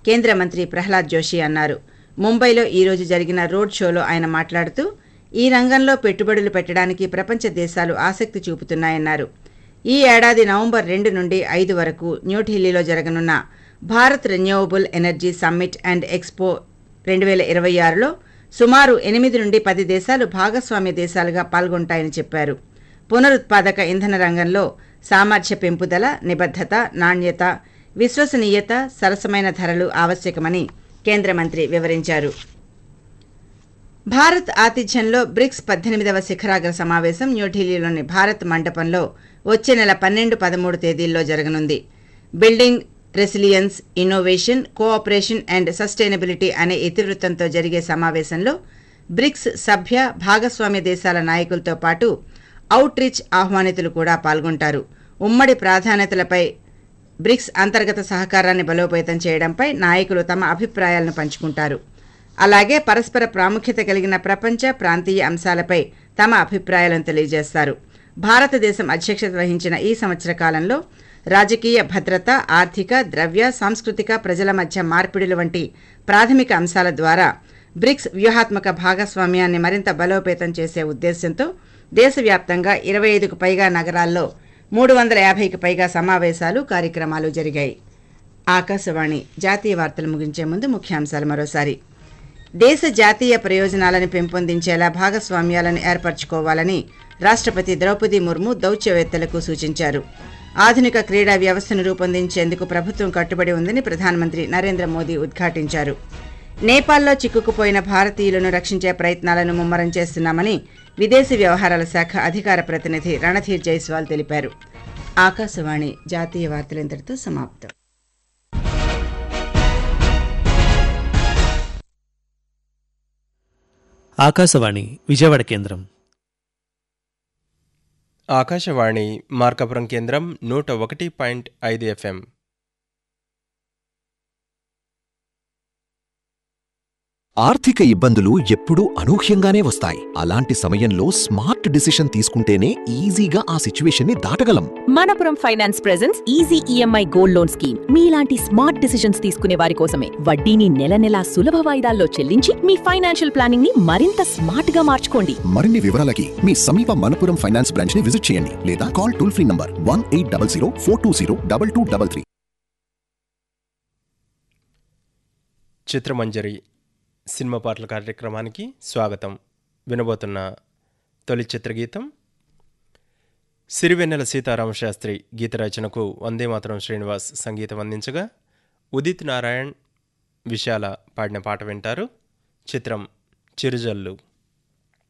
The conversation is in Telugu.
కేంద్ర మంత్రి ప్రహ్లాద్ జోషి అన్నారు ముంబైలో ఈ రోజు జరిగిన రోడ్ షోలో ఆయన మాట్లాడుతూ ఈ రంగంలో పెట్టుబడులు పెట్టడానికి ప్రపంచ దేశాలు ఆసక్తి చూపుతున్నాయన్నారు ఈ ఏడాది నవంబర్ రెండు నుండి ఐదు వరకు న్యూఢిల్లీలో జరగనున్న Bharat renewable energy summit and expo రెండు వేల ఇరవై ఆరులో సుమారు ఎనిమిది నుండి పది దేశాలు భాగస్వామ్య దేశాలుగా పాల్గొంటాయని చెప్పారు పునరుత్పాదక ఇంధన రంగంలో సామర్థ్య పెంపుదల నిబద్ధత నాణ్యత విశ్వసనీయత సరసమైన ధరలు ఆవశ్యకమని కేంద్ర మంత్రి వివరించారు భారత్ ఆతిథ్యంలో బ్రిక్స్ పద్దెనిమిదవ శిఖరాగ్ర సమావేశం న్యూఢిల్లీలోని భారత్ మండపంలో వచ్చే నెల పన్నెండు పదమూడు తేదీల్లో జరగనుంది building resilience innovation cooperation and sustainability అనే ఇతివృత్తంతో జరిగే సమావేశంలో బ్రిక్స్ సభ్య భాగస్వామ్య దేశాల నాయకులతో పాటు అవుట్ రీచ్ ఆహ్వానితులు కూడా పాల్గొంటారు ఉమ్మడి ప్రాధాన్యతలపై బ్రిక్స్ అంతర్గత సహకారాన్ని బలోపేతం చేయడంపై నాయకులు తమ అభిప్రాయాలను పంచుకుంటారు అలాగే పరస్పర ప్రాముఖ్యత కలిగిన ప్రపంచ ప్రాంతీయ అంశాలపై తమ అభిప్రాయాలను తెలియజేస్తారు భారతదేశం అధ్యక్షత వహించిన ఈ సంవత్సర కాలంలో రాజకీయ భద్రత ఆర్థిక ద్రవ్య సాంస్కృతిక ప్రజల మధ్య మార్పిడులు వంటి ప్రాథమిక అంశాల ద్వారా బ్రిక్స్ వ్యూహాత్మక భాగస్వామ్యాన్ని మరింత బలోపేతం చేసే ఉద్దేశంతో దేశవ్యాప్తంగా ఇరవై ఐదుకు పైగా నగరాల్లో మూడు వందల యాభైకి పైగా సమావేశాలు కార్యక్రమాలు జరిగాయి ఆకాశవాణి జాతీయ వార్తలు ముగించే ముందు ముఖ్యాంశాలు మరోసారి దేశ జాతీయ ప్రయోజనాలను పెంపొందించేలా భాగస్వామ్యాలను ఏర్పరచుకోవాలని రాష్ట్రపతి ద్రౌపది ముర్ము దౌత్యవేత్తలకు సూచించారు ఆధునిక క్రీడా వ్యవస్థను రూపొందించేందుకు ప్రభుత్వం కట్టుబడి ఉందని ప్రధానమంత్రి నరేంద్ర మోదీ ఉద్ఘాటించారు నేపాల్లో చిక్కుకుపోయిన భారతీయులను రక్షించే ప్రయత్నాలను ముమ్మరం చేస్తున్నామని విదేశీ వ్యవహారాల శాఖ అధికార ప్రతినిధి రణధీర్ జైస్వాల్ తెలిపారు ఆకాశవాణి జాతీయ వార్తలు ఇంతటితో సమాప్తం ఆకాశవాణి విజయవాడ కేంద్రం ఆకాశవాణి మార్కాపురం కేంద్రం నూట ఒకటి పాయింట్ ఐదు ఎఫ్ఎం ఆర్థిక ఇబ్బందులు ఎప్పుడూ అనూహ్యంగానే వస్తాయి అలాంటి సమయంలో స్మార్ట్ డిసిషన్ తీసుకుంటేనే ఈజీగా ఆ సిచ్యువేషన్ని దాటగలం Manappuram finance presents easy EMI gold loan scheme మీలాంటి స్మార్ట్ డిసిషన్స్ తీసుకునే వారి కోసమే వడ్డీని నెల నెలా సులభ వాయిదాల్లో చెల్లించి మీ ఫైనాన్షియల్ ప్లానింగ్ ని మరింత స్మార్ట్ గా మార్చుకోండి మరిన్ని వివరాలకి మీ సమీప మనపురం ఫైనాన్స్ బ్రాంచ్ ని విజిట్ చేయండి లేదా call toll free number one eight double zero four two zero double two double three చిత్రమంజరి సినిమా పాటల కార్యక్రమానికి స్వాగతం వినబోతున్న తొలి చిత్రగీతం సిరివెన్నెల సీతారామ శాస్త్రి గీత రచనకు వందే మాతరం శ్రీనివాస్ సంగీతం అందించగా ఉదిత్ నారాయణ్ విశాల పాడిన పాట వింటారు చిత్రం చిరుజల్లు